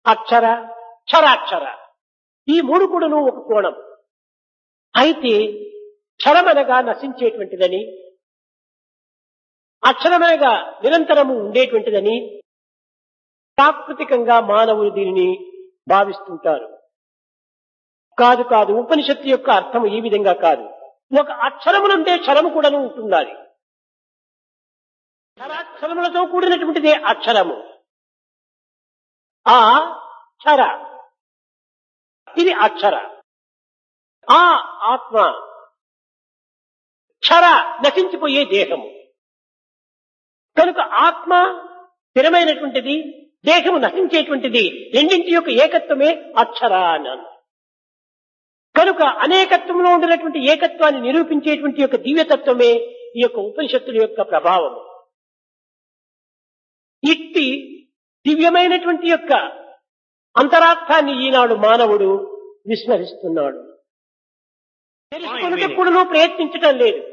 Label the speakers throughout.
Speaker 1: అక్షర క్షరాక్షర ఈ మూడు కూడాను ఒక కోణం అయితే క్షరమనగా నశించేటువంటిదని అక్షరమనగా నిరంతరము ఉండేటువంటిదని ప్రాకృతికంగా మానవులు దీనిని భావిస్తుంటారు కాదు కాదు ఉపనిషత్తు యొక్క అర్థం ఈ విధంగా కాదు ఒక అక్షరమునందే క్షరము కూడాను ఉంటున్నది క్షరాక్షరములతో కూడినటువంటిదే అక్షరము ఆ క్షర ఇది అక్షర ఆ ఆత్మ క్షర నశించిపోయే దేహము కనుక ఆత్మ స్థిరమైనటువంటిది దేహము నశించేటువంటిది రెండింటి యొక్క ఏకత్వమే అక్షర అన్నాను కనుక అనేకత్వంలో ఉండినటువంటి ఏకత్వాన్ని నిరూపించేటువంటి యొక్క దివ్యతత్వమే ఈ యొక్క ఉపనిషత్తుల యొక్క ప్రభావము ఇట్టి దివ్యమైనటువంటి యొక్క అంతరార్థాన్ని ఈనాడు మానవుడు విస్మరిస్తున్నాడు తెలుసుకున్నప్పుడు ప్రయత్నించటం లేదు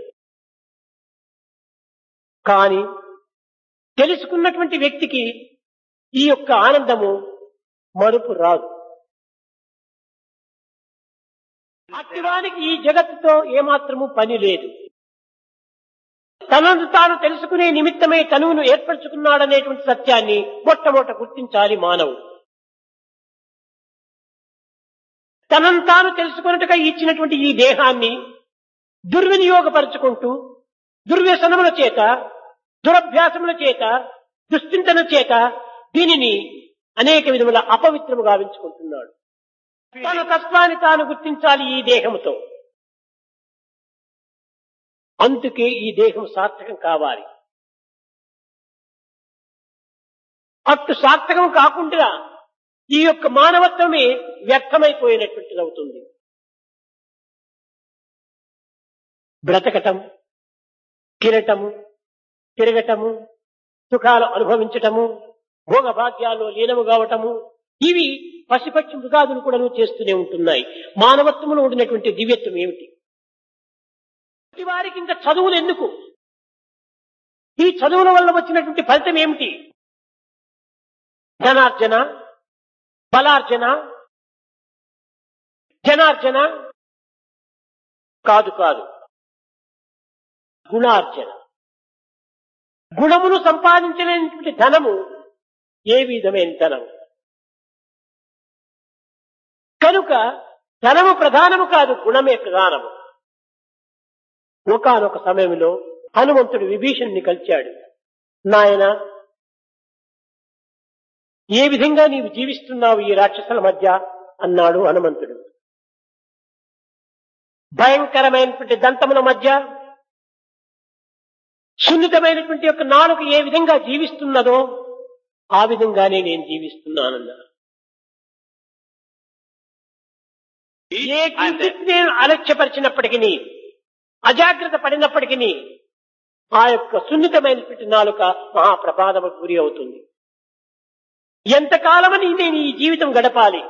Speaker 1: కానీ తెలుసుకున్నటువంటి వ్యక్తికి ఈ యొక్క ఆనందము మరుపు రాదు అట్టివానికి ఈ జగత్తుతో ఏమాత్రము పని లేదు తనను తాను తెలుసుకునే నిమిత్తమే తనువును ఏర్పరచుకున్నాడనేటువంటి సత్యాన్ని మొట్టమొదట గుర్తించాలి మానవుడు తనను తాను తెలుసుకున్నట్టుగా ఇచ్చినటువంటి ఈ దేహాన్ని దుర్వినియోగపరుచుకుంటూ దుర్వ్యసనముల చేత దురభ్యాసముల చేత దుశ్చింతన చేత దీనిని అనేక విధముల అపవిత్రము గావించుకుంటున్నాడు తన తత్వాన్ని తాను గుర్తించాలి ఈ దేహముతో అందుకే ఈ దేహం సార్థకం కావాలి అట్టు సార్థకం కాకుండా ఈ యొక్క మానవత్వమే వ్యర్థమైపోయినటువంటిది అవుతుంది బ్రతకటం కిరటము తిరగటము సుఖాలు అనుభవించటము భోగభాగ్యాల్లో లీనము కావటము ఇవి పశుపక్షి మృగాదులు కూడా చేస్తూనే ఉంటున్నాయి మానవత్వంలో ఉండినటువంటి దివ్యత్వం ఏమిటి వారికి ఇంకా చదువులు ఎందుకు ఈ చదువుల వల్ల వచ్చినటువంటి ఫలితం ఏమిటి ధనార్జన బలార్జన జనార్జన కాదు కాదు గుణార్జన గుణమును సంపాదించలేనటువంటి ధనము ఏ విధమైన ధనము కనుక ధనము ప్రధానము కాదు గుణమే ప్రధానము ఒకనొక సమయంలో హనుమంతుడు విభీషణ్ణి కలిచాడు నాయన ఏ విధంగా నీవు జీవిస్తున్నావు ఈ రాక్షసుల మధ్య అన్నాడు హనుమంతుడు భయంకరమైనటువంటి దంతముల మధ్య సున్నితమైనటువంటి యొక్క నాలుగు ఏ విధంగా జీవిస్తున్నదో ఆ విధంగానే నేను జీవిస్తున్నానన్నా ఏ కించిత్ నేను అలక్ష్యపరిచినప్పటికీ అజాగ్రత్త పడినప్పటికీ ఆ యొక్క సున్నితమైనటువంటి నాలుక మహాప్రపాదము గురి అవుతుంది ఎంతకాలమని నేను ఈ జీవితం గడపాలి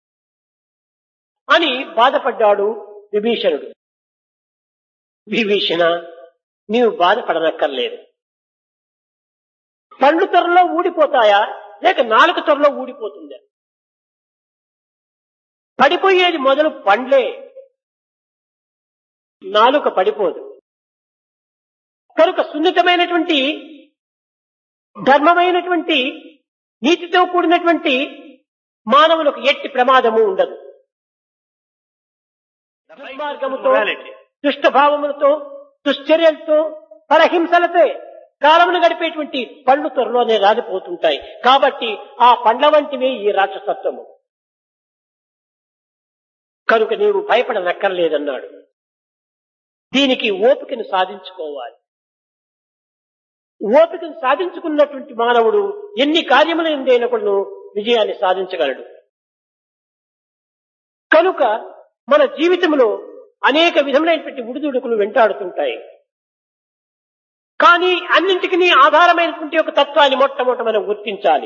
Speaker 1: అని బాధపడ్డాడు విభీషణుడు విభీషణ నీవు బాధపడనక్కర్లేదు పండ్లు త్వరలో ఊడిపోతాయా లేక నాలుగు త్వరలో ఊడిపోతుందా పడిపోయేది మొదలు పండ్లే నాలుక పడిపోదు కనుక సున్నితమైనటువంటి ధర్మమైనటువంటి నీతితో కూడినటువంటి మానవులకు ఎట్టి ప్రమాదము ఉండదు దుర్మార్గముతో దుష్టభావములతో దుశ్చర్యలతో పరహింసలతో కాలమును గడిపేటువంటి పండ్లు త్వరలోనే రాలిపోతుంటాయి కాబట్టి ఆ పండ్ల వంటివే ఈ రాక్షసత్వము కనుక నీవు భయపడనక్కర్లేదన్నాడు దీనికి ఓపికను సాధించుకోవాలి ఓపికను సాధించుకున్నటువంటి మానవుడు ఎన్ని కార్యములు ఎందైనప్పుడు విజయాన్ని సాధించగలడు కనుక మన జీవితంలో అనేక విధములైనటువంటి ఉడిదుడుకులు వెంటాడుతుంటాయి కానీ అన్నింటికి ఆధారమైనటువంటి ఒక తత్వాన్ని మొట్టమొదట మనం గుర్తించాలి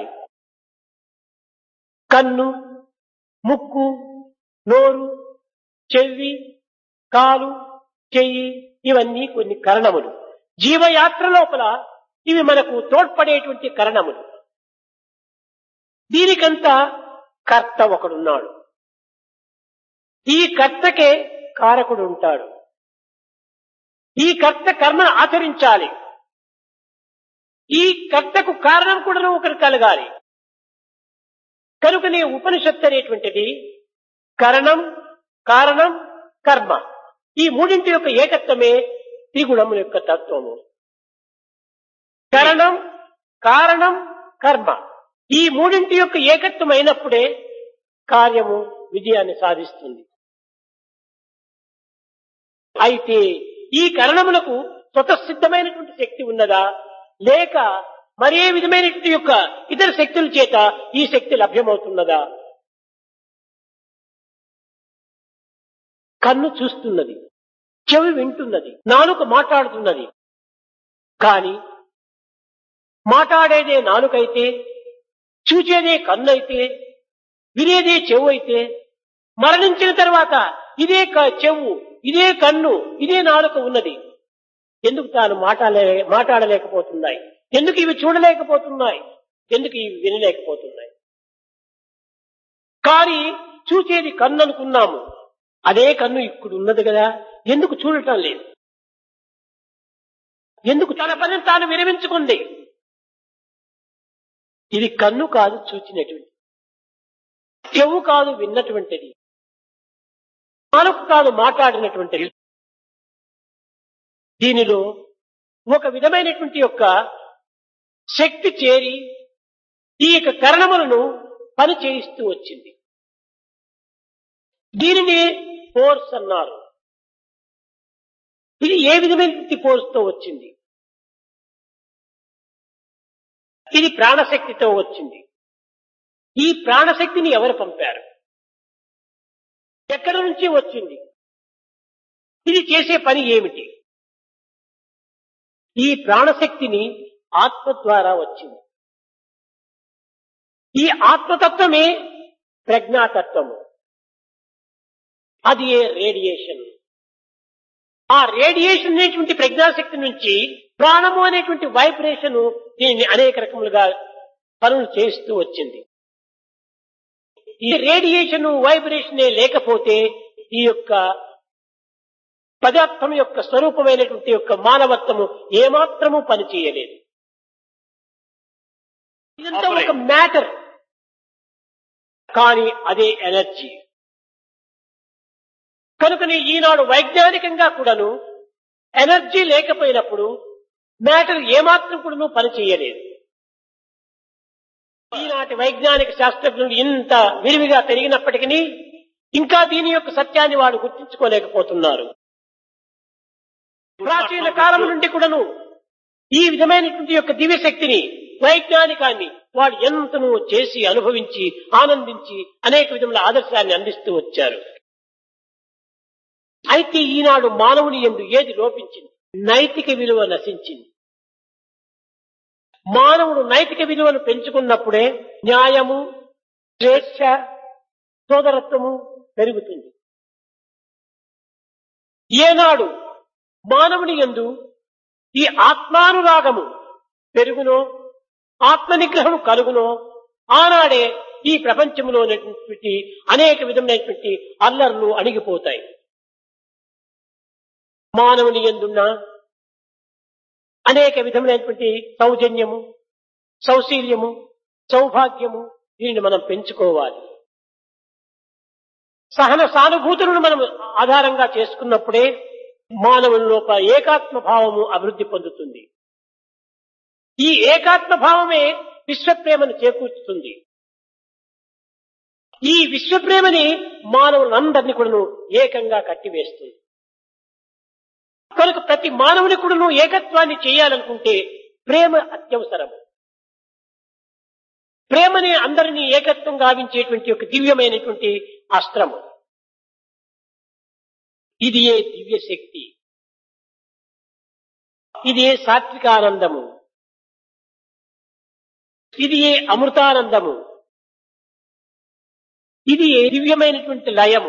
Speaker 1: కన్ను ముక్కు నోరు చెవి కాలు చెయ్యి ఇవన్నీ కొన్ని కరణములు జీవయాత్ర లోపల ఇవి మనకు తోడ్పడేటువంటి కరణములు దీనికంతా కర్త ఒకడున్నాడు ఈ కర్తకే కారకుడు ఉంటాడు ఈ కర్త కర్మను ఆచరించాలి ఈ కర్తకు కారణం కూడా ఒకరు కలగాలి కనుకనే ఉపనిషత్తు అనేటువంటిది కరణం కారణం కర్మ ఈ మూడింటి యొక్క ఏకత్వమే త్రిగుణముల యొక్క తత్వము కరణం కారణం కర్మ ఈ మూడింటి యొక్క ఏకత్వం అయినప్పుడే కార్యము విజయాన్ని సాధిస్తుంది అయితే ఈ కరణములకు స్వతసిద్ధమైనటువంటి శక్తి ఉన్నదా లేక మరే విధమైనటువంటి యొక్క ఇతర శక్తుల చేత ఈ శక్తి లభ్యమవుతున్నదా కన్ను చూస్తున్నది చెవి వింటున్నది నాలుక మాట్లాడుతున్నది కాని మాట్లాడేదే నాలుకైతే చూచేదే కన్ను అయితే వినేదే చెవు అయితే మరణించిన తర్వాత ఇదే క- చెవు ఇదే కన్ను ఇదే నాలుక ఉన్నది ఎందుకు తాను మాట్లాడలే మాట్లాడలేకపోతున్నాయి ఎందుకు ఇవి చూడలేకపోతున్నాయి ఎందుకు ఇవి వినలేకపోతున్నాయి కానీ చూచేది కన్ను అనుకున్నాము అదే కన్ను ఇప్పుడు ఉన్నది కదా ఎందుకు చూడటం లేదు ఎందుకు తన పనిని తాను విరమించుకుంది ఇది కన్ను కాదు చూచినటువంటి చెవు కాదు విన్నటువంటిది నాలుగు కాదు మాట్లాడినటువంటిది దీనిలో ఒక విధమైనటువంటి యొక్క శక్తి చేరి ఈ యొక్క కరణములను పని చేయిస్తూ వచ్చింది దీనిని ఫోర్స్ అన్నారు ఇది ఏ విధమైనటువంటి ఫోర్స్ తో వచ్చింది ఇది ప్రాణశక్తితో వచ్చింది ఈ ప్రాణశక్తిని ఎవరు పంపారు ఎక్కడి నుంచి వచ్చింది ఇది చేసే పని ఏమిటి ఈ ప్రాణశక్తిని ఆత్మ ద్వారా వచ్చింది ఈ ఆత్మతత్వమే ప్రజ్ఞాతత్వము అది ఏ రేడియేషన్ ఆ రేడియేషన్ అనేటువంటి ప్రజ్ఞాశక్తి నుంచి ప్రాణము అనేటువంటి వైబ్రేషన్ దీనిని అనేక రకములుగా పనులు చేస్తూ వచ్చింది ఈ రేడియేషన్ వైబ్రేషన్ లేకపోతే ఈ యొక్క పదార్థం యొక్క స్వరూపమైనటువంటి యొక్క మానవత్వము ఏమాత్రము పనిచేయలేదు ఇదంతా ఒక మ్యాటర్ కానీ అదే ఎనర్జీ కనుకనే ఈనాడు వైజ్ఞానికంగా కూడాను ఎనర్జీ లేకపోయినప్పుడు మ్యాటర్ ఏమాత్రం కూడాను పనిచేయలేదు ఈనాటి వైజ్ఞానిక శాస్త్రజ్ఞులు ఇంత విరివిగా పెరిగినప్పటికీ ఇంకా దీని యొక్క సత్యాన్ని వాడు గుర్తించుకోలేకపోతున్నారు ప్రాచీన కాలం నుండి కూడాను ఈ విధమైనటువంటి యొక్క దివ్య శక్తిని వైజ్ఞానికాన్ని వాడు ఎంతనో చేసి అనుభవించి ఆనందించి అనేక విధముల ఆదర్శాన్ని అందిస్తూ వచ్చారు అయితే ఈనాడు మానవుని ఎందు ఏది లోపించింది నైతిక విలువ నశించింది మానవుడు నైతిక విలువను పెంచుకున్నప్పుడే న్యాయము స్వేచ్ఛ సోదరత్వము పెరుగుతుంది ఏనాడు మానవుని ఎందు ఈ ఆత్మానురాగము పెరుగునో ఆత్మ నిగ్రహం కలుగునో ఆనాడే ఈ ప్రపంచంలో ఉన్నటువంటి అనేక విధమైనటువంటి అల్లర్లు అణిగిపోతాయి మానవుని ఎందున్న అనేక విధములైనటువంటి సౌజన్యము సౌశీల్యము సౌభాగ్యము దీనిని మనం పెంచుకోవాలి సహన సానుభూతులను మనం ఆధారంగా చేసుకున్నప్పుడే మానవుని లోపల ఏకాత్మ భావము అభివృద్ధి పొందుతుంది ఈ ఏకాత్మ భావమే విశ్వప్రేమను చేకూర్చుతుంది ఈ విశ్వప్రేమని మానవులందరినీ కూడాను ఏకంగా కట్టివేస్తుంది కనుక ప్రతి మానవుని కూడాను ఏకత్వాన్ని చేయాలనుకుంటే ప్రేమ అత్యవసరము ప్రేమని అందరినీ ఏకత్వం గావించేటువంటి ఒక దివ్యమైనటువంటి అస్త్రము ఇది ఏ దివ్య శక్తి ఇది ఏ సాత్వికానందము ఇది ఏ అమృతానందము ఇది ఏ దివ్యమైనటువంటి లయము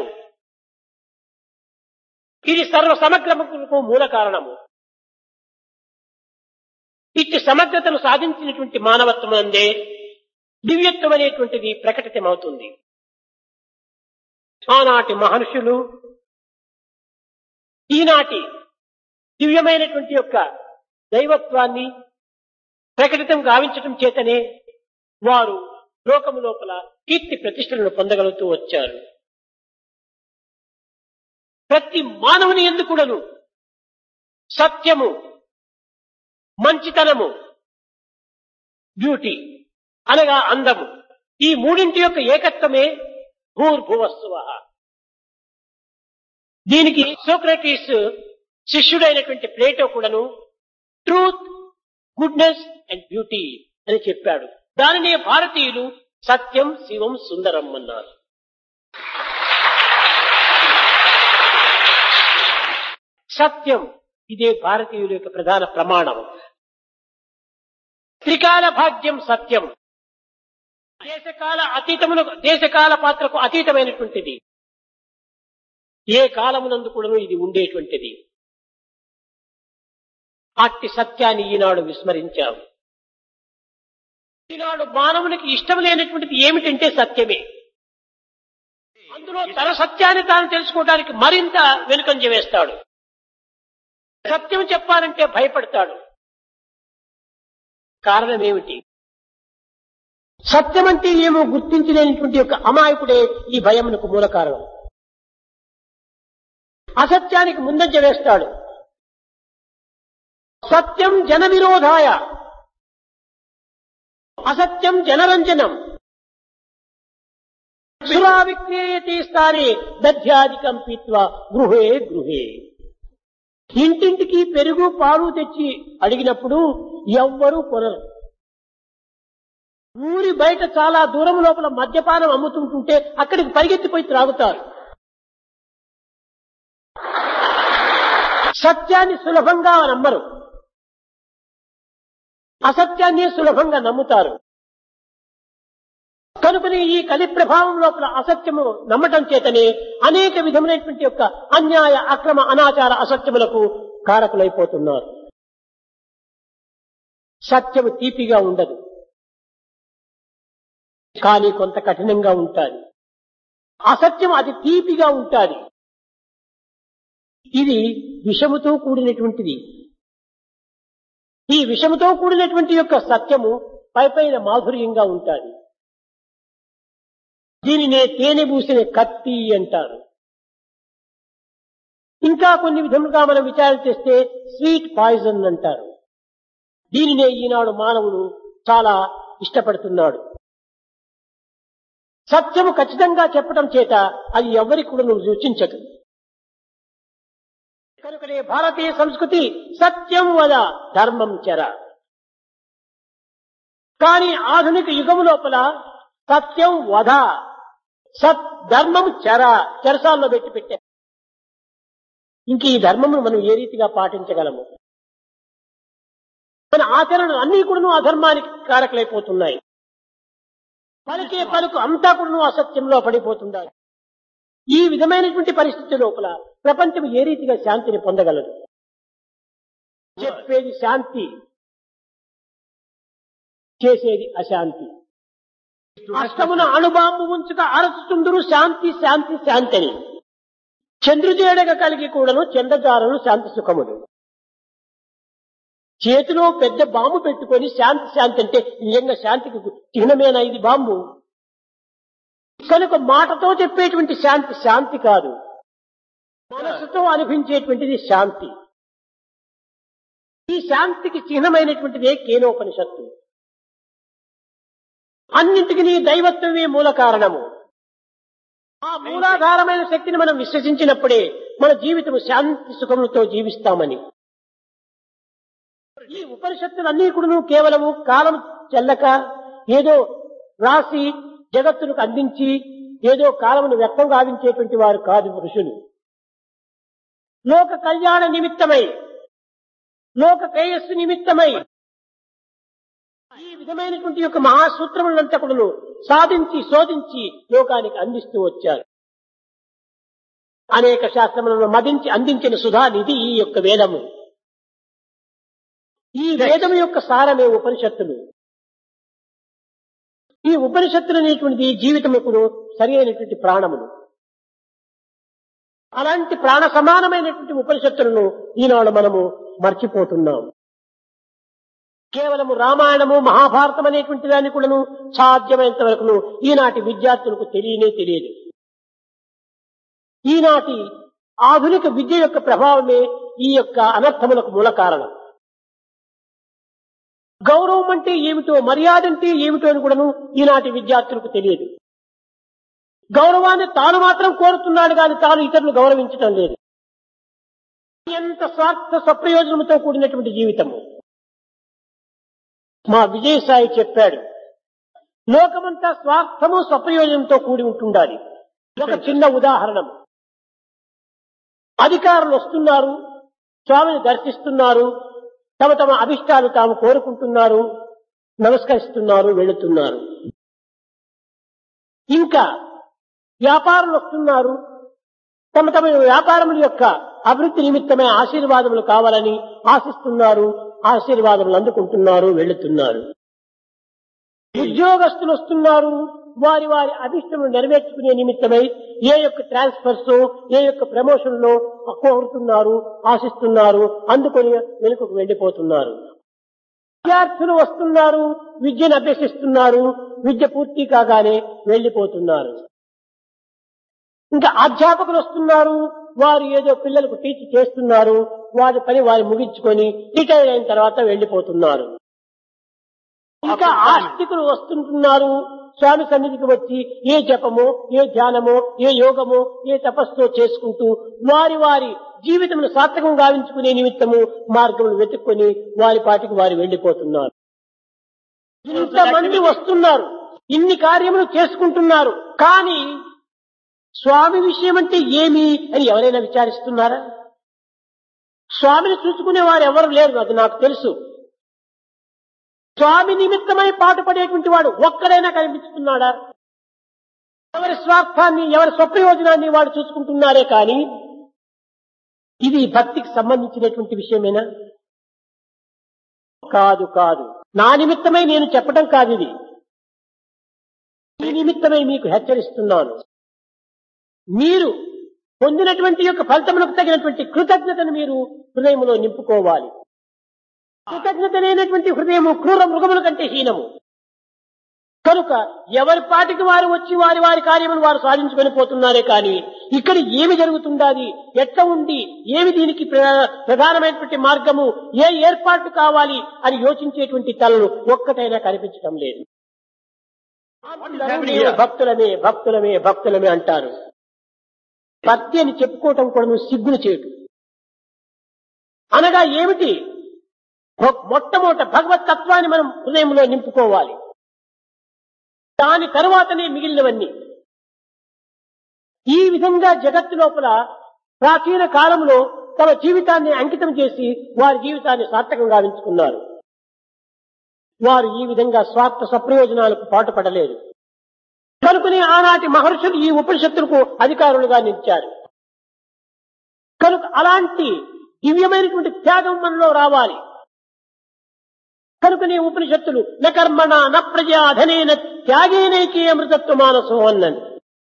Speaker 1: ఇది సర్వ సమగ్రములకు మూల కారణము ఇట్టి సమగ్రతను సాధించినటువంటి మానవత్వం అందే దివ్యత్వం అనేటువంటిది ప్రకటితమవుతుంది ఆనాటి మహర్షులు ఈనాటి దివ్యమైనటువంటి యొక్క దైవత్వాన్ని ప్రకటితం గావించటం చేతనే వారు లోకము లోపల కీర్తి ప్రతిష్టలను పొందగలుగుతూ వచ్చారు ప్రతి మానవుని ఎందుకుడను సత్యము మంచితనము బ్యూటీ అనగా అందము ఈ మూడింటి యొక్క ఏకత్వమే భూర్భువస్సువ దీనికి సోక్రటీస్ శిష్యుడైనటువంటి ప్లేటో కూడాను ట్రూత్ గుడ్నెస్ అండ్ బ్యూటీ అని చెప్పాడు దానినే భారతీయులు సత్యం శివం సుందరం అన్నారు సత్యం ఇదే భారతీయుల యొక్క ప్రధాన ప్రమాణం త్రికాల భాగ్యం సత్యం దేశకాల అతీతమును దేశకాల పాత్రకు అతీతమైనటువంటిది ఏ కాలమునందు కూడాను ఇది ఉండేటువంటిది అట్టి సత్యాన్ని ఈనాడు విస్మరించాము ఈనాడు మానవునికి ఇష్టం లేనటువంటిది ఏమిటంటే సత్యమే అందులో తన సత్యాన్ని తాను తెలుసుకోవడానికి మరింత వెనుకంజ వేస్తాడు సత్యం చెప్పాలంటే భయపడతాడు కారణం ఏమిటి సత్యం అంటే ఏమో గుర్తించలేనటువంటి యొక్క అమాయకుడే ఈ భయమునకు మూల కారణం అసత్యానికి ముందంజ వేస్తాడు సత్యం జన విరోధాయ అసత్యం జనరంజనం సురా విక్రియతే స్థానే దధ్యాధికం పీత్వా గృహే గృహే ఇంటింటికి పెరుగు పాలు తెచ్చి అడిగినప్పుడు ఎవ్వరూ కొనరు ఊరి బయట చాలా దూరం లోపల మద్యపానం అమ్ముతుంటుంటే అక్కడికి పరిగెత్తిపోయి త్రాగుతారు సత్యాన్ని సులభంగా నమ్మరు అసత్యాన్ని సులభంగా నమ్ముతారు కనుకనే ఈ కలి ప్రభావం లోపల అసత్యము నమ్మటం చేతనే అనేక విధములైనటువంటి యొక్క అన్యాయ అక్రమ అనాచార అసత్యములకు కారకులైపోతున్నారు సత్యము తీపిగా ఉండదు కానీ కొంత కఠినంగా ఉంటాది అసత్యం అది తీపిగా ఉంటాది ఇది విషముతో కూడినటువంటిది ఈ విషముతో కూడినటువంటి యొక్క సత్యము పైపైన మాధుర్యంగా ఉంటాది దీనినే తేనె పూసిన కత్తి అంటారు ఇంకా కొన్ని విధములుగా మనం విచారణ చేస్తే స్వీట్ పాయిజన్ అంటారు దీనినే ఈనాడు మానవుడు చాలా ఇష్టపడుతున్నాడు సత్యము ఖచ్చితంగా చెప్పడం చేత అది ఎవరికి కూడా నువ్వు రుచించదు కనుకనే భారతీయ సంస్కృతి సత్యం వద ధర్మం చెర కానీ ఆధునిక యుగము లోపల సత్యం వధ సత్ ధర్మం చెర చెరసాల్లో పెట్టి పెట్టా ఇంక ఈ ధర్మమును మనం ఏ రీతిగా పాటించగలము మన ఆచరణలు అన్ని కూడా అధర్మానికి కారకులైపోతున్నాయి పలికే పలుకు అంతా కూడా అసత్యంలో పడిపోతున్నాయి ఈ విధమైనటువంటి పరిస్థితి లోపల ప్రపంచం ఏ రీతిగా శాంతిని పొందగలదు చెప్పేది శాంతి చేసేది అశాంతి అష్టమున అణుబాంబు ఉంచుక అరచుతుందరు శాంతి శాంతి శాంతి అని చంద్రుజేడగ కలిగి కూడాను చంద్రదారులు శాంతి సుఖములు చేతిలో పెద్ద బాంబు పెట్టుకొని శాంతి శాంతి అంటే నిజంగా శాంతికి చిహ్నమేనా ఇది బాంబు కనుక మాటతో చెప్పేటువంటి శాంతి శాంతి కాదు మనసుతో అనిపించేటువంటిది శాంతి ఈ శాంతికి చిహ్నమైనటువంటిదే కేనోపనిషత్తు అన్నింటికి నీ దైవత్వమే మూల కారణము ఆ మూలాధారమైన శక్తిని మనం విశ్వసించినప్పుడే మన జీవితం శాంతి సుఖములతో జీవిస్తామని ఈ ఉపనిషత్తులన్నీ కూడా కేవలము కాలం చెల్లక ఏదో రాసి జగత్తులకు అందించి ఏదో కాలమును వ్యక్తం గావించేటువంటి వారు కాదు ఋషులు లోక కళ్యాణ నిమిత్తమై లోక శ్రేయస్సు నిమిత్తమై ఈ విధమైనటువంటి యొక్క మహాసూత్రములంతా కూడా సాధించి శోధించి లోకానికి అందిస్తూ వచ్చారు అనేక శాస్త్రములను మదించి అందించిన సుధా నిధి ఈ యొక్క వేదము ఈ వేదము యొక్క సారమే ఉపనిషత్తులు ఈ ఉపనిషత్తులు అనేటువంటిది జీవితముకు సరి అయినటువంటి ప్రాణములు అలాంటి ప్రాణ సమానమైనటువంటి ఉపనిషత్తులను ఈనాడు మనము మర్చిపోతున్నాం కేవలము రామాయణము మహాభారతం అనేటువంటి దాన్ని కూడాను సాధ్యమైనంత వరకు ఈనాటి విద్యార్థులకు తెలియనే తెలియదు ఈనాటి ఆధునిక విద్య యొక్క ప్రభావమే ఈ యొక్క అనర్థములకు మూల కారణం గౌరవం అంటే ఏమిటో మర్యాద అంటే ఏమిటో అని కూడాను ఈనాటి విద్యార్థులకు తెలియదు గౌరవాన్ని తాను మాత్రం కోరుతున్నాడు కానీ తాను ఇతరులు గౌరవించటం లేదు ఎంత స్వార్థ సప్రయోజనంతో కూడినటువంటి జీవితము మా విజయసాయి చెప్పాడు లోకమంతా స్వార్థము స్వప్రయోజనంతో కూడి ఉంటుండాలి ఒక చిన్న ఉదాహరణ అధికారులు వస్తున్నారు స్వామిని దర్శిస్తున్నారు తమ తమ అభిష్టాలు తాము కోరుకుంటున్నారు నమస్కరిస్తున్నారు వెళుతున్నారు ఇంకా వ్యాపారులు వస్తున్నారు తమ తమ వ్యాపారముల యొక్క అభివృద్ధి నిమిత్తమే ఆశీర్వాదములు కావాలని ఆశిస్తున్నారు ఆశీర్వాదములు అందుకుంటున్నారు వెళుతున్నారు ఉద్యోగస్తులు వస్తున్నారు వారి వారి అభిష్టములు నెరవేర్చుకునే నిమిత్తమై ఏ యొక్క ట్రాన్స్ఫర్స్ ఏ యొక్క ప్రమోషన్ లో కోరుతున్నారు ఆశిస్తున్నారు అందుకొని వెనుకకు వెళ్లిపోతున్నారు విద్యార్థులు వస్తున్నారు విద్యను అభ్యసిస్తున్నారు విద్య పూర్తి కాగానే వెళ్లిపోతున్నారు ఇంకా అధ్యాపకులు వస్తున్నారు వారు ఏదో పిల్లలకు టీచ్ చేస్తున్నారు వారి పని వారు ముగించుకొని రిటైర్ అయిన తర్వాత వెళ్లిపోతున్నారు ఇంకా ఆస్తికులు వస్తుంటున్నారు స్వామి సన్నిధికి వచ్చి ఏ జపమో ఏ ధ్యానమో ఏ యోగమో ఏ తపస్సో చేసుకుంటూ వారి వారి జీవితమును సార్థకం గావించుకునే నిమిత్తము మార్గములు వెతుక్కొని వారి పాటికి వారు వెళ్లిపోతున్నారు ఇంతమంది వస్తున్నారు ఇన్ని కార్యములు చేసుకుంటున్నారు కానీ స్వామి విషయం అంటే ఏమి అని ఎవరైనా విచారిస్తున్నారా స్వామిని చూసుకునే వారు ఎవరు లేరు అది నాకు తెలుసు స్వామి నిమిత్తమై పాటుపడేటువంటి వాడు ఒక్కడైనా కనిపిస్తున్నాడా ఎవరి స్వార్థాన్ని ఎవరి స్వప్రయోజనాన్ని వాడు చూసుకుంటున్నారే కానీ ఇది భక్తికి సంబంధించినటువంటి విషయమేనా కాదు కాదు నా నిమిత్తమై నేను చెప్పడం కాదు ఇది ఈ నిమిత్తమై మీకు హెచ్చరిస్తున్నాను మీరు పొందినటువంటి యొక్క ఫలితములకు తగినటువంటి కృతజ్ఞతను మీరు హృదయంలో నింపుకోవాలి కృతజ్ఞత లేనటువంటి హృదయము క్రూర మృగముల కంటే హీనము కనుక ఎవరి పాటికి వారు వచ్చి వారి వారి కార్యములు వారు సాధించుకొని పోతున్నారే కానీ ఇక్కడ ఏమి జరుగుతుండాలి ఎట్లా ఉండి ఏమి దీనికి ప్ర- ప్రధానమైనటువంటి మార్గము ఏ ఏర్పాటు కావాలి అని యోచించేటువంటి తలలు ఒక్కటైనా కనిపించడం లేదు అందరూ మేము భక్తులమే భక్తులమే భక్తులమే అంటారు భక్తి అని చెప్పుకోవటం కూడా నువ్వు సిగ్గులు చేయటం అనగా ఏమిటి మొ- మొట్టమొదట భగవత్ తత్వాన్ని మనం హృదయంలో నింపుకోవాలి దాని తరువాతనే మిగిలినవన్నీ ఈ విధంగా జగత్తు లోపల ప్రాచీన కాలంలో తమ జీవితాన్ని అంకితం చేసి వారి జీవితాన్ని సార్థకంగా గావించుకున్నారు వారు ఈ విధంగా స్వార్థ సప్రయోజనాలకు పాటుపడలేదు కనుకనే ఆనాటి మహర్షులు ఈ ఉపనిషత్తులకు అధికారులుగా నిలిచారు కనుక అలాంటి దివ్యమైనటువంటి త్యాగం మనలో రావాలి కనుకనే ఉపనిషత్తులు న కర్మణ న ప్రజా ధనేన త్యాగేనైకే అమృతత్వ మానసం అన్నది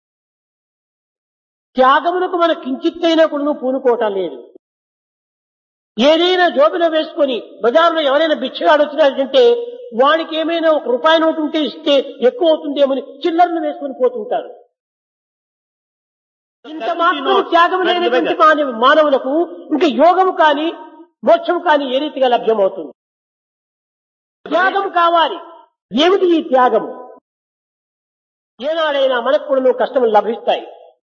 Speaker 1: త్యాగమునకు మన కించిత్తైనా కూడా నువ్వు పూనుకోవటం లేదు ఏదైనా జోబిలో వేసుకొని బజారులో ఎవరైనా బిచ్చగాడు వచ్చినాడంటే వాడికి ఏమైనా ఒక రూపాయి నోటు ఉంటే ఇస్తే ఎక్కువ అవుతుందేమని చిల్లర్లు వేసుకొని పోతుంటారు ఇంత మాత్రం త్యాగం లేనటువంటి మానవ మానవులకు ఇంకా యోగము కాని మోక్షము కాని ఏ రీతిగా లభ్యమవుతుంది త్యాగం కావాలి ఏమిటి ఈ త్యాగము ఏనాడైనా మనకు కూడా నువ్వు కష్టములు లభిస్తాయి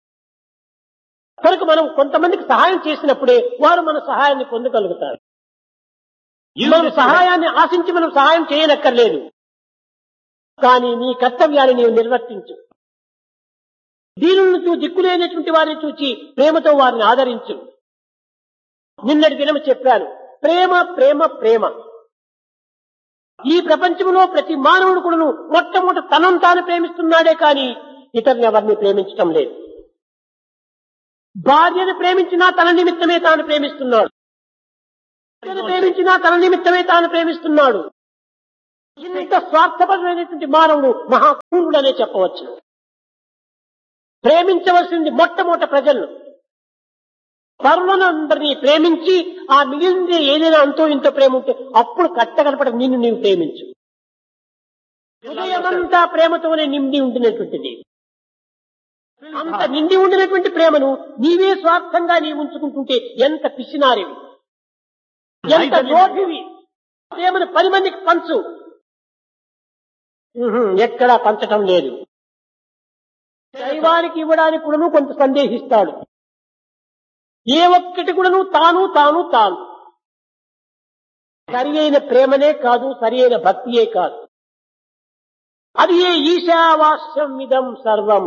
Speaker 1: కనుక మనం కొంతమందికి సహాయం చేసినప్పుడే వారు మన సహాయాన్ని పొందగలుగుతారు మనం సహాయాన్ని ఆశించి మనం సహాయం చేయనక్కర్లేదు కానీ నీ కర్తవ్యాన్ని నీవు నిర్వర్తించు దీనులను చూ దిక్కులేనటువంటి వారిని చూచి ప్రేమతో వారిని ఆదరించు నిన్నటి దినం చెప్పాను ప్రేమ ప్రేమ ప్రేమ ఈ ప్రపంచంలో ప్రతి మానవుడు కూడాను మొట్టమొదటి తనం తాను ప్రేమిస్తున్నాడే కానీ ఇతరుని ఎవరిని ప్రేమించటం లేదు భార్యను ప్రేమించినా తన నిమిత్తమే తాను ప్రేమిస్తున్నాడు భర్తను ప్రేమించినా తన నిమిత్తమే తాను ప్రేమిస్తున్నాడు ఇంత స్వార్థపరమైనటువంటి మానవుడు మహాకూరుడనే చెప్పవచ్చు ప్రేమించవలసింది మొట్టమొదటి ప్రజలను పరులందరినీ ప్రేమించి ఆ మిగిలిన ఏదైనా అంతో ఇంత ప్రేమ ఉంటే అప్పుడు కట్టగలపడ నిన్ను నీవు ప్రేమించు హృదయమంతా ప్రేమతోనే నిండి ఉండినటువంటిది అంత నిండి ఉండినటువంటి ప్రేమను నీవే స్వార్థంగా నీవు ఉంచుకుంటుంటే ఎంత పిసినారివి ఎంత లోభివి ప్రేమను పది మందికి పంచు ఉహుం, ఎక్కడా పంచటం లేదు దైవానికి ఇవ్వడానికి కూడాను కొంత సందేహిస్తాడు ఏ ఒక్కటి కూడాను తాను తాను తాను సరి అయిన ప్రేమనే కాదు సరి అయిన భక్తియే కాదు అది ఏ ఈశావాస్యం ఇదం సర్వం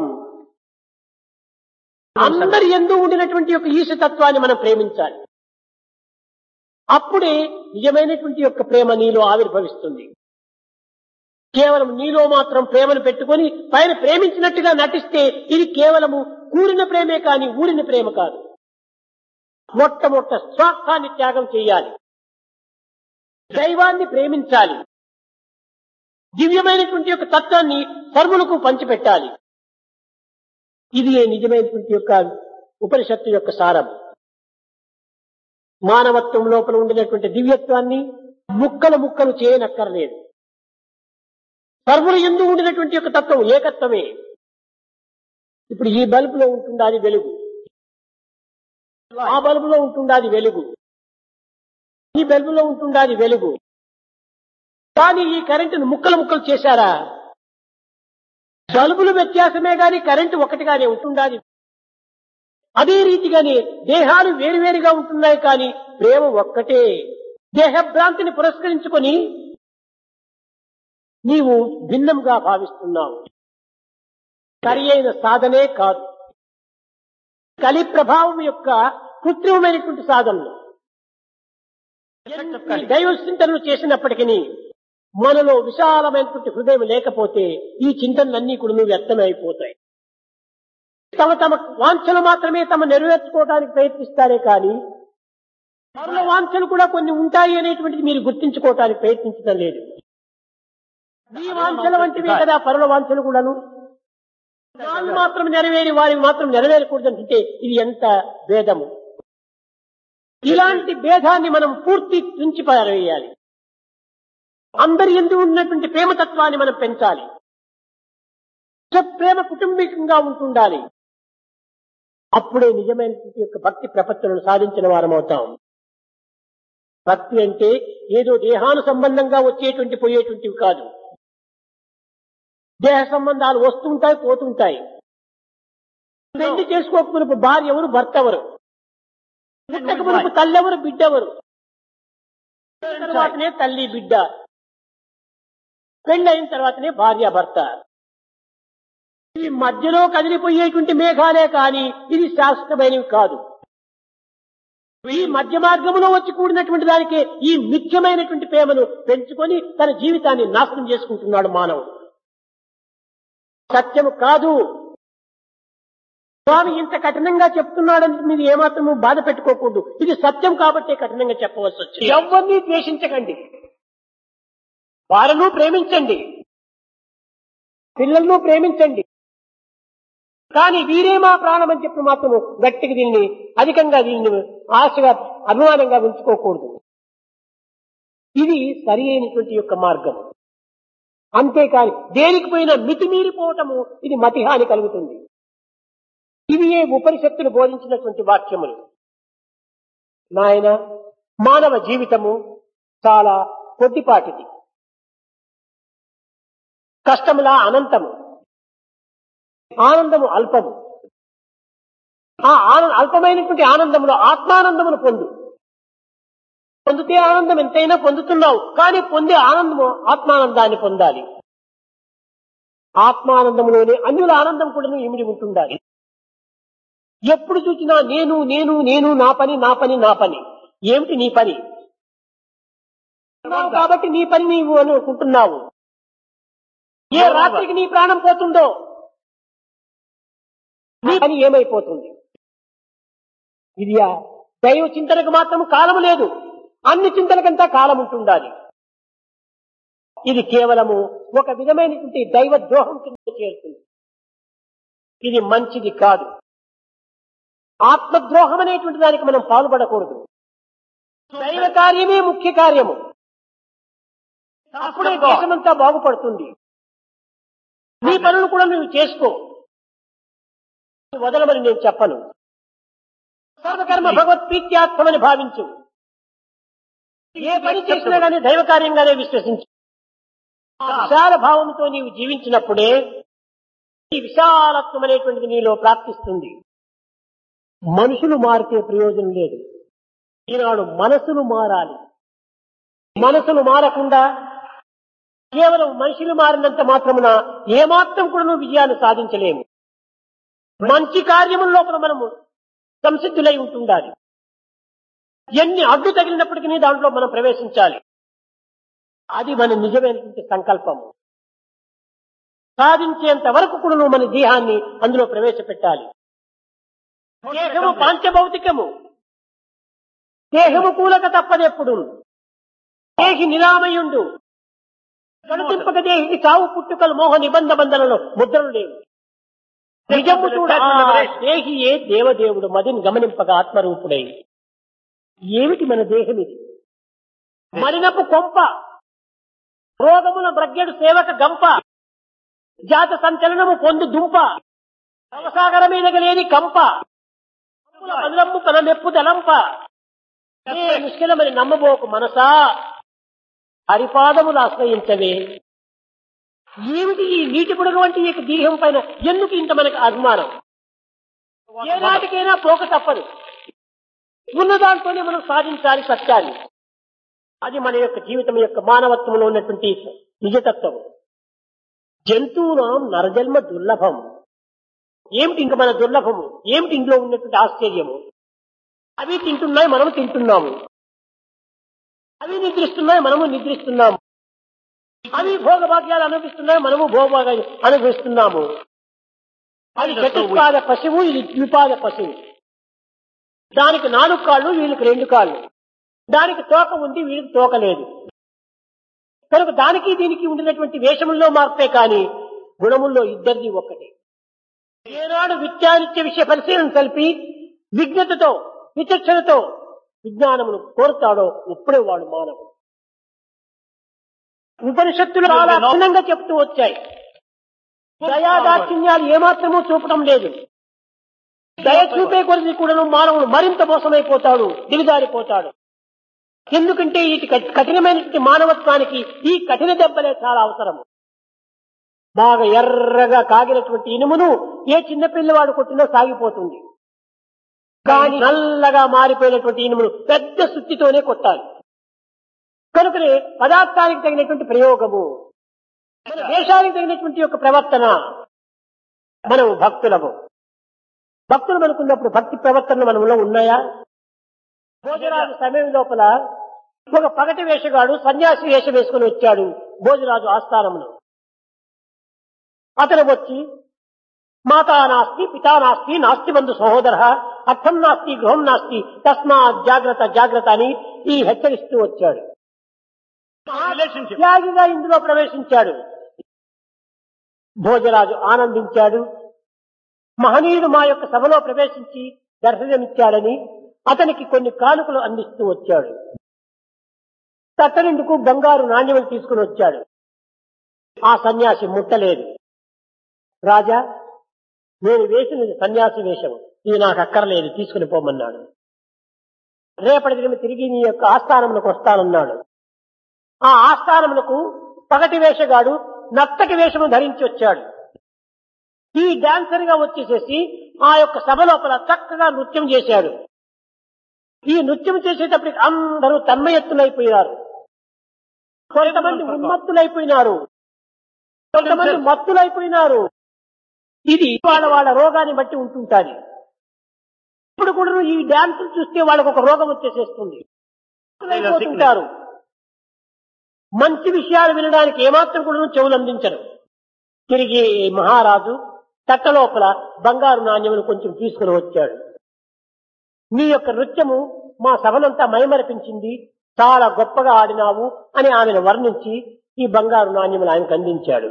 Speaker 1: అందరి ఎందు ఉండినటువంటి యొక్క ఈశతత్వాన్ని మనం ప్రేమించాలి అప్పుడే నిజమైనటువంటి యొక్క ప్రేమ నీలో ఆవిర్భవిస్తుంది కేవలం నీలో మాత్రం ప్రేమను పెట్టుకొని పైన ప్రేమించినట్టుగా నటిస్తే ఇది కేవలము కూరిన ప్రేమే కాని ఊరిన ప్రేమ కాదు మొట్టమొట్ట స్వార్థాన్ని త్యాగం చేయాలి దైవాన్ని ప్రేమించాలి దివ్యమైనటువంటి యొక్క తత్వాన్ని సర్వులకు పంచిపెట్టాలి ఇది నిజమైనటువంటి యొక్క ఉపనిషత్తు యొక్క సారం మానవత్వం లోపల ఉండినటువంటి దివ్యత్వాన్ని ముక్కలు ముక్కలు చేయనక్కర్లేదు సర్వులు ఎందు ఉండినటువంటి యొక్క తత్వం ఏకత్వమే ఇప్పుడు ఈ బల్బులో ఉంటుండాది వెలుగు ఆ బల్బులో ఉంటుండాది వెలుగు ఈ బల్బులో ఉంటుండాది వెలుగు కానీ ఈ కరెంటును ముక్కలు ముక్కలు చేశారా బల్బుల వ్యత్యాసమే గాని కరెంటు ఒకటిగానే ఉంటుండాది అదే రీతిగానే దేహాలు వేరువేరుగా ఉంటున్నాయి కానీ ప్రేమ ఒక్కటే దేహభ్రాంతిని పురస్కరించుకొని నీవు భిన్నంగా భావిస్తున్నావు సరి అయిన సాధనే కాదు కలి ప్రభావం యొక్క కృత్రిమమైనటువంటి సాధనలు ఎన్ని దైవ చింతనలు చేసినప్పటికీ మనలో విశాలమైనటువంటి హృదయం లేకపోతే ఈ చింతనలన్నీ కూడా నువ్వు వ్యర్థమైపోతాయి తమ తమ వాంఛలు మాత్రమే తమ నెరవేర్చుకోవడానికి ప్రయత్నిస్తారే కానీ మరల వాంఛలు కూడా కొన్ని ఉంటాయి అనేటువంటిది మీరు గుర్తించుకోవటానికి ప్రయత్నించడం లేదు ఈ వాంఛల వంటివే కదా పరుల వాంఛలు కూడాను వాళ్ళు మాత్రం నెరవేరి వారిని మాత్రం నెరవేరకూడదంటే ఇది ఎంత భేదము ఇలాంటి భేదాన్ని మనం పూర్తి తుంచి పారేయాలి అందరి ఎందు ఉన్నటువంటి ప్రేమతత్వాన్ని మనం పెంచాలి ప్రేమ కుటుంబికంగా ఉంటుండాలి అప్పుడే నిజమైనటువంటి యొక్క భక్తి ప్రపత్తులను సాధించిన వారం అవుతాం భక్తి అంటే ఏదో దేహాను సంబంధంగా వచ్చేటువంటి పోయేటువంటివి కాదు దేహ సంబంధాలు వస్తుంటాయి పోతుంటాయి పెళ్లి చేసుకోకపోయినప్పుడు భార్య ఎవరు భర్త ఎవరు పుట్టకపోయినప్పుడు తల్లి ఎవరు బిడ్డ ఎవరు తర్వాతనే తల్లి బిడ్డ పెళ్లి అయిన తర్వాతనే భార్య భర్త ఈ మధ్యలో కదిలిపోయేటువంటి మేఘాలే కాని ఇది శాశ్వతమైనవి కాదు ఈ మధ్య మార్గంలో వచ్చి కూడినటువంటి దానికే ఈ ముఖ్యమైనటువంటి ప్రేమను పెంచుకొని తన జీవితాన్ని నాశనం చేసుకుంటున్నాడు మానవుడు సత్యము కాదు స్వామి ఇంత కఠినంగా చెప్తున్నాడని మీరు ఏమాత్రము బాధ పెట్టుకోకూడదు ఇది సత్యం కాబట్టే కఠినంగా చెప్పవలసి వచ్చింది ఎవరిని ద్వేషించకండి వారను ప్రేమించండి పిల్లలను ప్రేమించండి కానీ వీరే మా ప్రాణం అని చెప్పి మాత్రము గట్టిగా దీన్ని అధికంగా దీన్ని ఆశగా అభిమానంగా ఉంచుకోకూడదు ఇది సరి అయినటువంటి యొక్క మార్గం అంతేకాని దేనికి పోయినా మితిమీరిపోవటము ఇది మతిహాని కలుగుతుంది ఇవి ఏ ఉపనిషత్తులు బోధించినటువంటి వాక్యములు నాయన మానవ జీవితము చాలా కొద్దిపాటిది కష్టములా అనంతము ఆనందము అల్పము ఆ ఆనంద అల్పమైనటువంటి ఆనందంలో ఆత్మానందమును పొందు పొందితే ఆనందం ఎంతైనా పొందుతున్నావు కానీ పొందే ఆనందము ఆత్మానందాన్ని పొందాలి ఆత్మానందంలోనే అన్యుల ఆనందం కూడా ఇమిడి ఉంటుండాలి ఎప్పుడు చూసినా నేను నేను నేను నా పని నా పని నా పని ఏమిటి నీ పని ఉన్నావు కాబట్టి నీ పని నీవు అనుకుంటున్నావు ఏ రాత్రికి నీ ప్రాణం పోతుందో నీ పని ఏమైపోతుంది ఇది ఆ దైవ చింతనకు మాత్రం కాలము లేదు అన్ని చింతనకంతా కాలం ఉంటుండాలి ఇది కేవలము ఒక విధమైనటువంటి దైవ ద్రోహం కింద చేరుతుంది ఇది మంచిది కాదు ఆత్మద్రోహం అనేటువంటి దానికి మనం పాల్పడకూడదు దైవ కార్యమే ముఖ్య కార్యము అప్పుడే దేశమంతా బాగుపడుతుంది నీ పనులు కూడా నువ్వు చేసుకో వదలమని నేను చెప్పను సర్వకర్మ భగవత్ప్రీత్యాత్మని భావించు ఏ పని చేసినా కానీ దైవ కార్యంగానే విశ్వసించు ఆ విశాల భావంతో నీవు జీవించినప్పుడే ఈ విశాలత్వం అనేటువంటిది నీలో ప్రాప్తిస్తుంది మనుషులు మారితే ప్రయోజనం లేదు ఈనాడు మనసులు మారాలి మనసులు మారకుండా కేవలం మనుషులు మారినంత మాత్రమున ఏమాత్రం కూడా నువ్వు విజయాన్ని సాధించలేము మంచి కార్యముల లోపల మనము సంసిద్ధులై ఉంటుండాలి ఎన్ని అడ్డు తగిలినప్పటికీ దాంట్లో మనం ప్రవేశించాలి అది మన నిజమైనటువంటి సంకల్పము సాధించేంత వరకు కూడా నువ్వు మన దేహాన్ని అందులో ప్రవేశపెట్టాలి దేహము పాంచభౌతికము దేహము కూలక తప్పదెప్పుడు దేహి నిరామయుండు కనుతింపక దేహికి చావు పుట్టుకలు మోహ నిబంధ బంధనలు ముద్రలు లేవు నిజము చూడ ఆ దేహియే దేవదేవుడు మదిని గమనింపక ఆత్మరూపుడై ఏమిటి మన దేహం ఇది మరినపు కొంప రోగముల బ్రగ్గెడు సేవక గంప జాత సంచలనము పొందు దుంప అవసాగర మీద లేని కంప పదులమ్ము తన మెప్పు తలంప ఏ నిష్కలమని నమ్మబోకు మనసా హరిపాదములు ఆశ్రయించవే ఏమిటి ఈ నీటి బుడగ వంటి ఈ దీర్ఘం పైన ఎందుకు ఇంత మనకు అభిమానం ఏ నాటికైనా పోక తప్పదు ఉన్న దాంట్లోనే మనం సాధించాలి సత్యాన్ని అది మన యొక్క జీవితం యొక్క మానవత్వంలో ఉన్నటువంటి నిజతత్వం జంతువునాం నరజన్మ దుర్లభం ఏమిటి ఇంక మన దుర్లభము ఏమిటి ఇందులో ఉన్నటువంటి ఆశ్చర్యము అవి తింటున్నాయి మనము తింటున్నాము అవి నిద్రిస్తున్నాయి మనము నిద్రిస్తున్నాము అవి భోగభాగ్యాలు అనుభవిస్తున్నాయి మనము భోగభాగ్యాలు అనుభవిస్తున్నాము అది చతుష్పాద పశువు ఇది ద్విపాద పశువు దానికి నాలుగు కాళ్ళు వీళ్ళకి రెండు కాళ్ళు దానికి తోక ఉంది వీళ్ళకి తోక లేదు కనుక దానికి దీనికి ఉండినటువంటి వేషముల్లో మార్పే కాని గుణముల్లో ఇద్దరిది ఒక్కటే ఏనాడు విద్యానిత్య విషయ పరిశీలన కలిపి విజ్ఞతతో విచక్షణతో విజ్ఞానమును కోరుతాడో ఇప్పుడే వాడు మానవుడు ఉపనిషత్తులు చాలా భిన్నంగా చెప్తూ వచ్చాయి దయాదాక్షిణ్యాలు ఏమాత్రమూ చూపడం లేదు దయ చూపే కొద్ది కూడాను మానవుడు మరింత మోసమైపోతాడు దిగజారిపోతాడు ఎందుకంటే ఈ కఠినమైనటువంటి మానవత్వానికి ఈ కఠిన దెబ్బలే చాలా అవసరం బాగా ఎర్రగా కాగినటువంటి ఇనుమును ఏ చిన్న పిల్లవాడు కొట్టినా సాగిపోతుంది కానీ నల్లగా మారిపోయినటువంటి ఇనుమును పెద్ద సుత్తితోనే కొట్టాలి కనుకనే పదార్థానికి తగినటువంటి ప్రయోగము మన దేశానికి తగినటువంటి యొక్క ప్రవర్తన మనం భక్తులము భక్తులు మనకున్నప్పుడు భక్తి ప్రవర్తనలు మనలో ఉన్నాయా భోజరాజు సమయం లోపల ఒక పగటి వేషగాడు సన్యాసి వేషం వేసుకుని వచ్చాడు భోజరాజు ఆస్థానంలో అతను వచ్చి మాతా నాస్తి పితా నాస్తి నాస్తి బంధు సహోదర అర్థం నాస్తి గృహం నాస్తి తస్మా జాగ్రత్త జాగ్రత్త అని ఈ హెచ్చరిస్తూ వచ్చాడు త్యాగిగా ఇందులో ప్రవేశించాడు భోజరాజు ఆనందించాడు మహనీయుడు మా యొక్క సభలో ప్రవేశించి దర్శనమిచ్చాడని అతనికి కొన్ని కానుకలు అందిస్తూ వచ్చాడు తట్టనిందుకు బంగారు నాణ్యములు తీసుకుని వచ్చాడు ఆ సన్యాసి ముట్టలేదు రాజా నేను వేసిన సన్యాసి వేషము ఇది నాకు అక్కర్లేదు తీసుకుని పోమన్నాడు రేపటి దిన తిరిగి నీ యొక్క ఆస్థానములకు వస్తానన్నాడు ఆ ఆస్థానములకు పగటి వేషగాడు నత్తటి వేషము ధరించి వచ్చాడు ఈ డాన్సర్ గా వచ్చేసేసి ఆ యొక్క సభ లోపల చక్కగా నృత్యం చేశాడు ఈ నృత్యం చేసేటప్పటికి అందరూ తన్మయత్తులైపోయారు కొంతమంది ఉన్మత్తులైపోయినారు కొంతమంది మత్తులైపోయినారు ఇది వాళ్ళ వాళ్ళ రోగాన్ని బట్టి ఉంటుంటాది ఇప్పుడు కూడా ఈ డాన్స్ చూస్తే వాళ్ళకు ఒక రోగం వచ్చేసేస్తుంది అయిపోతుంటారు మంచి విషయాలు వినడానికి ఏమాత్రం కూడా చెవులు అందించరు తిరిగి మహారాజు తట్ట లోపల బంగారు నాణ్యములు కొంచెం తీసుకుని వచ్చాడు నీ యొక్క నృత్యము మా సభనంతా మైమరపించింది చాలా గొప్పగా ఆడినావు అని ఆమెను వర్ణించి ఈ బంగారు నాణ్యములు ఆయనకు అందించాడు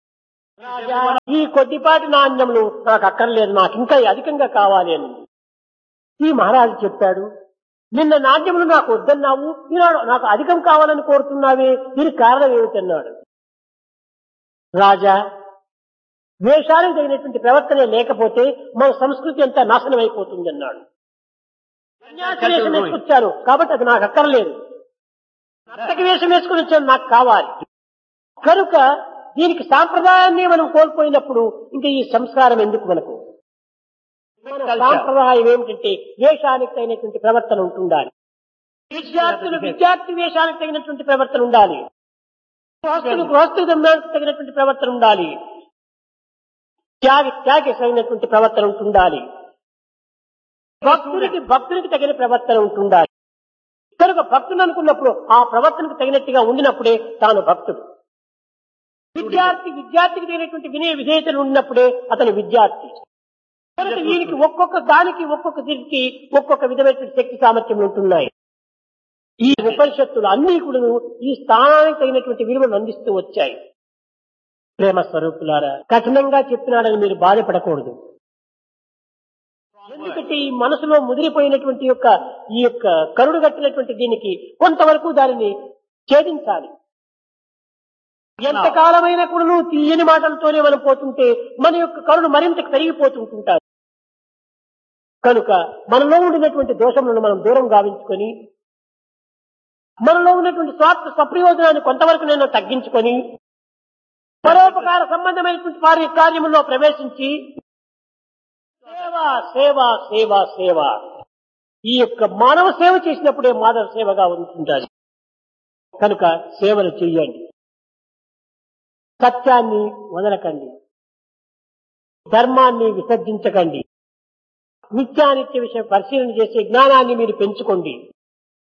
Speaker 1: రాజా ఈ కొద్దిపాటి నాణ్యములు నాకు అక్కర్లేదు నాకు ఇంకా అధికంగా కావాలి అని ఈ మహారాజు చెప్పాడు నిన్న నాట్యములు నాకు వద్దన్నావు ఈనాడు నాకు అధికం కావాలని కోరుతున్నావే దీనికి కారణం ఏమిటన్నాడు రాజా వేషానికి తగినటువంటి ప్రవర్తన లేకపోతే మన సంస్కృతి అంతా నాశనం అయిపోతుంది అన్నాడు సన్యాసి వేషం వేసుకొచ్చాను కాబట్టి అది నాకు అక్కర్లేదు నర్తక వేషం వేసుకుని వచ్చాను నాకు కావాలి కనుక దీనికి సాంప్రదాయాన్ని మనం కోల్పోయినప్పుడు ఇంకా ఈ సంస్కారం ఎందుకు మనకు మన సాంప్రదాయం ఏమిటంటే వేషానికి తగినటువంటి ప్రవర్తన ఉంటుండాలి విద్యార్థులు విద్యార్థి వేషానికి తగినటువంటి ప్రవర్తన ఉండాలి గృహస్థులు గృహస్థు ధర్మానికి తగినటువంటి ప్రవర్తన ఉండాలి త్యాగి త్యాగి తగినటువంటి ప్రవర్తన ఉంటుండాలి భక్తుడికి భక్తునికి తగిన ప్రవర్తన ఉంటుండాలి కనుక భక్తుడు అనుకున్నప్పుడు ఆ ప్రవర్తనకు తగినట్టుగా ఉండినప్పుడే తాను భక్తుడు విద్యార్థి విద్యార్థికి తగినటువంటి వినయ విధేయతలు ఉన్నప్పుడే అతను విద్యార్థి కనుక వీరికి ఒక్కొక్క దానికి ఒక్కొక్క దీనికి ఒక్కొక్క విధమైనటువంటి శక్తి సామర్థ్యములు ఉంటున్నాయి ఈ ఉపనిషత్తులు అన్ని కూడా ఈ స్థానానికి తగినటువంటి విలువను అందిస్తూ వచ్చాయి ప్రేమ స్వరూపులారా కఠినంగా చెప్పినాడని మీరు బాధపడకూడదు ఎందుకంటే ఈ మనసులో ముదిరిపోయినటువంటి యొక్క ఈ యొక్క కరుడు కట్టినటువంటి దీనికి కొంతవరకు దానిని ఛేదించాలి ఎంతకాలమైనా కూడా నువ్వు తీయని మాటలతోనే మనం పోతుంటే మన యొక్క కరుడు మరింత పెరిగిపోతుంటుంటారు కనుక మనలో ఉండినటువంటి దోషములను మనం దూరం గావించుకొని మనలో ఉన్నటువంటి స్వార్థ స్వప్రయోజనాన్ని కొంతవరకు నేను తగ్గించుకొని పరోపకార సంబంధమైనటువంటి వారి కార్యములో ప్రవేశించి సేవ సేవ సేవ సేవ ఈ యొక్క మానవ సేవ చేసినప్పుడే మానవ సేవగా ఉంటుంటారు కనుక సేవలు చెయ్యండి సత్యాన్ని వదలకండి ధర్మాన్ని విసర్జించకండి నిత్యానిత్య విషయం పరిశీలన చేసే జ్ఞానాన్ని మీరు పెంచుకోండి